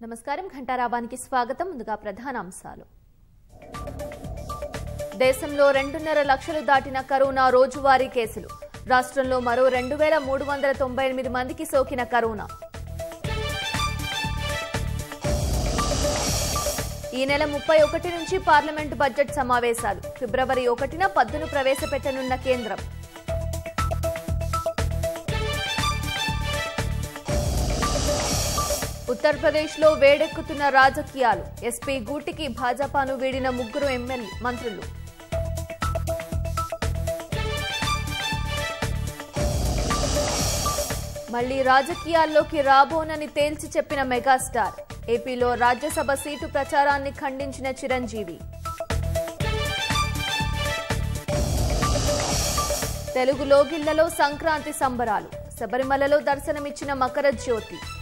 నమస్కారం ఘంటారావానికి స్వాగతం ముందుగా ప్రధాన అంశాలు దేశంలో రెండున్నర లక్షలు దాటిన కరోనా రోజువారీ కేసులు రాష్ట్రంలో మరో రెండు వేల మూడు వందల తొంభై ఎనిమిది మందికి సోకిన కరోనా ఈ నెల ముప్పై ఒకటి నుంచి పార్లమెంటు బడ్జెట్ సమావేశాలు ఫిబ్రవరి ఒకటిన పద్దును ప్రవేశపెట్టనున్న కేంద్రం ఉత్తరప్రదేశ్లో వేడెక్కుతున్న రాజకీయాలు ఎస్పీ గూటికి భాజపాను వీడిన ముగ్గురు ఎమ్మెల్యే మంత్రులు మళ్లీ రాజకీయాల్లోకి రాబోనని తేల్చి చెప్పిన మెగాస్టార్ ఏపీలో రాజ్యసభ సీటు ప్రచారాన్ని ఖండించిన చిరంజీవి తెలుగు లోగిళ్లలో సంక్రాంతి సంబరాలు శబరిమలలో దర్శనమిచ్చిన మకర జ్యోతి